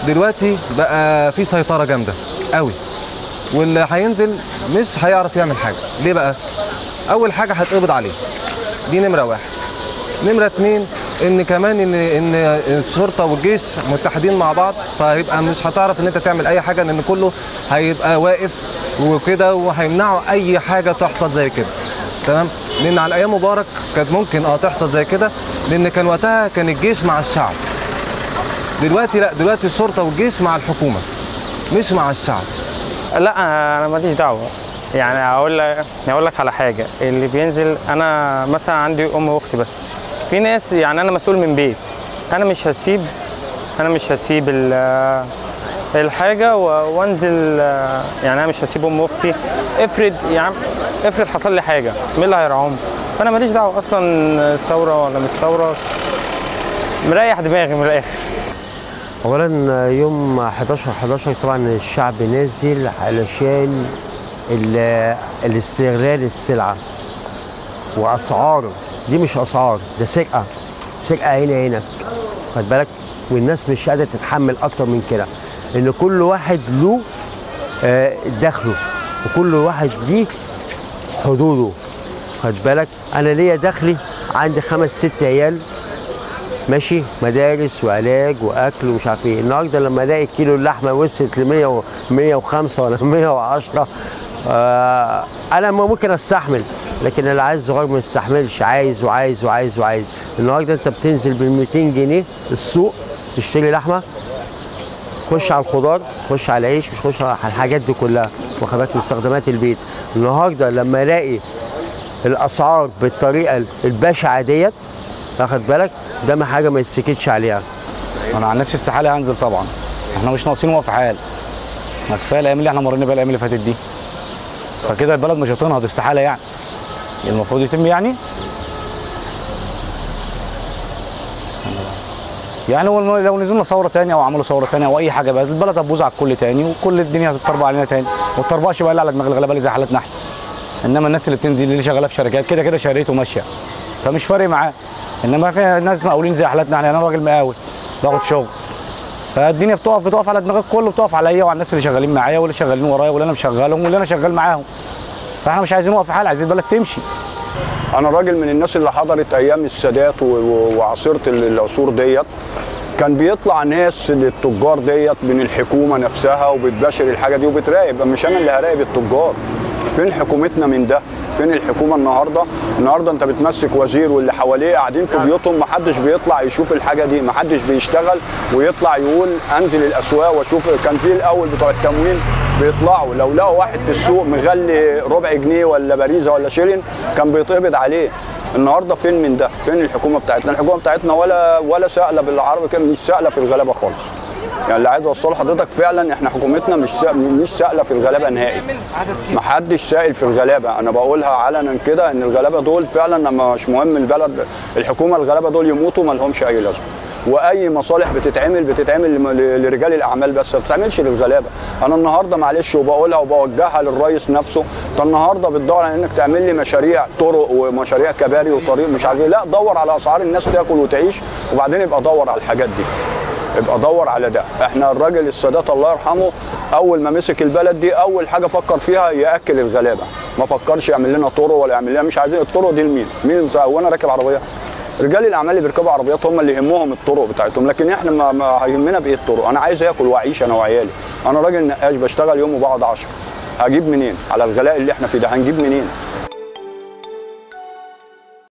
دلوقتي بقى في سيطره جامده قوي واللي هينزل مش هيعرف يعمل حاجه ليه بقى اول حاجه هتقبض عليه دي نمره واحد نمره اتنين ان كمان ان ان الشرطه والجيش متحدين مع بعض فهيبقى مش هتعرف ان انت تعمل اي حاجه لان كله هيبقى واقف وكده وهيمنعوا اي حاجه تحصل زي كده تمام لان على ايام مبارك كانت ممكن اه تحصل زي كده لان كان وقتها كان الجيش مع الشعب دلوقتي لا دلوقتي الشرطه والجيش مع الحكومه مش مع الشعب لا انا ماليش دعوه يعني اقول لك اقول لك على حاجه اللي بينزل انا مثلا عندي ام واختي بس في ناس يعني انا مسؤول من بيت انا مش هسيب انا مش هسيب ال- الحاجه و- وانزل يعني انا مش هسيب ام واختي افرض يعني افرض حصل لي حاجه مين اللي هيرعاهم فانا ماليش دعوه اصلا ثوره ولا مش ثوره مريح دماغي من الاخر اولا يوم 11 11 طبعا الشعب نازل علشان ال- الاستغلال السلعه واسعار دي مش اسعار ده سرقه سرقه هنا هنا خد بالك والناس مش قادره تتحمل اكتر من كده ان كل واحد له آه، دخله وكل واحد ليه حدوده خد بالك انا ليا دخلي عندي خمس ست عيال ماشي مدارس وعلاج واكل ومش عارف ايه النهارده لما الاقي كيلو اللحمه وصلت ل 100 و 105 ولا 110 آه انا ممكن استحمل لكن اللي عايز صغير ما يستحملش عايز وعايز وعايز وعايز النهارده انت بتنزل بال 200 جنيه السوق تشتري لحمه خش على الخضار خش على العيش مش خش على الحاجات دي كلها واخد بالك مستخدمات البيت النهارده لما الاقي الاسعار بالطريقه البشعه ديت واخد بالك ده ما حاجه ما يتسكتش عليها انا عن نفسي استحاله هنزل طبعا احنا مش ناقصين وقف حال ما كفايه الايام اللي احنا مرينا بيها الايام اللي فاتت دي فكده البلد مش هتنهض استحاله يعني المفروض يتم يعني استنى بقى. يعني هو لو نزلنا ثوره تانية او عملوا ثوره تانية او اي حاجه بقى البلد هتبوظ على الكل تاني وكل الدنيا هتتطربع علينا تاني ما تطربقش بقى إلا على دماغ الغلابه اللي زي حالتنا احنا انما الناس اللي بتنزل اللي شغاله في شركات كده كده شهريته ماشيه فمش فارق معاه انما في ناس مقاولين زي حالتنا احنا انا راجل مقاول باخد شغل فالدنيا بتقف بتقف على دماغ الكل بتقف عليا وعلى الناس اللي شغالين معايا واللي شغالين ورايا واللي انا مشغلهم واللي انا شغال معاهم فاحنا مش عايزين نقف في حال عايزين البلد تمشي انا راجل من الناس اللي حضرت ايام السادات و- و- وعاصرت ال- العصور ديت كان بيطلع ناس للتجار ديت من الحكومه نفسها وبتباشر الحاجه دي وبتراقب مش انا اللي هراقب التجار فين حكومتنا من ده فين الحكومه النهارده النهارده انت بتمسك وزير واللي حواليه قاعدين في بيوتهم محدش بيطلع يشوف الحاجه دي محدش بيشتغل ويطلع يقول انزل الاسواق واشوف كان في الاول بتوع التموين بيطلعوا لو لقوا واحد في السوق مغلي ربع جنيه ولا باريزه ولا شيرين كان بيتقبض عليه النهارده فين من ده فين الحكومه بتاعتنا الحكومه بتاعتنا ولا ولا سائله بالعربي كده مش سائله في الغلابه خالص يعني اللي عايز اوصله لحضرتك فعلا احنا حكومتنا مش سا... مش سائله في الغلابه نهائي ما حدش سائل في الغلابه انا بقولها علنا كده ان الغلابه دول فعلا لما مش مهم البلد الحكومه الغلابه دول يموتوا ما لهمش اي لازمه واي مصالح بتتعمل بتتعمل لم- ل- لرجال الاعمال بس ما بتتعملش للغلابه انا النهارده معلش وبقولها وبوجهها للرئيس نفسه انت النهارده بتدور على انك تعمل لي مشاريع طرق ومشاريع كباري وطريق مش عارف ايه لا دور على اسعار الناس تاكل وتعيش وبعدين يبقى دور على الحاجات دي يبقى دور على ده احنا الراجل السادات الله يرحمه اول ما مسك البلد دي اول حاجه فكر فيها ياكل الغلابه ما فكرش يعمل لنا طرق ولا يعمل لنا مش عايزين الطرق دي لمين مين وانا راكب عربيه رجال الاعمال اللي بيركبوا عربيات هم اللي يهمهم الطرق بتاعتهم لكن احنا ما, ما هيهمنا بايه الطرق انا عايز اكل واعيش انا وعيالي انا راجل نقاش بشتغل يوم وبقعد 10 هجيب منين على الغلاء اللي احنا فيه ده هنجيب منين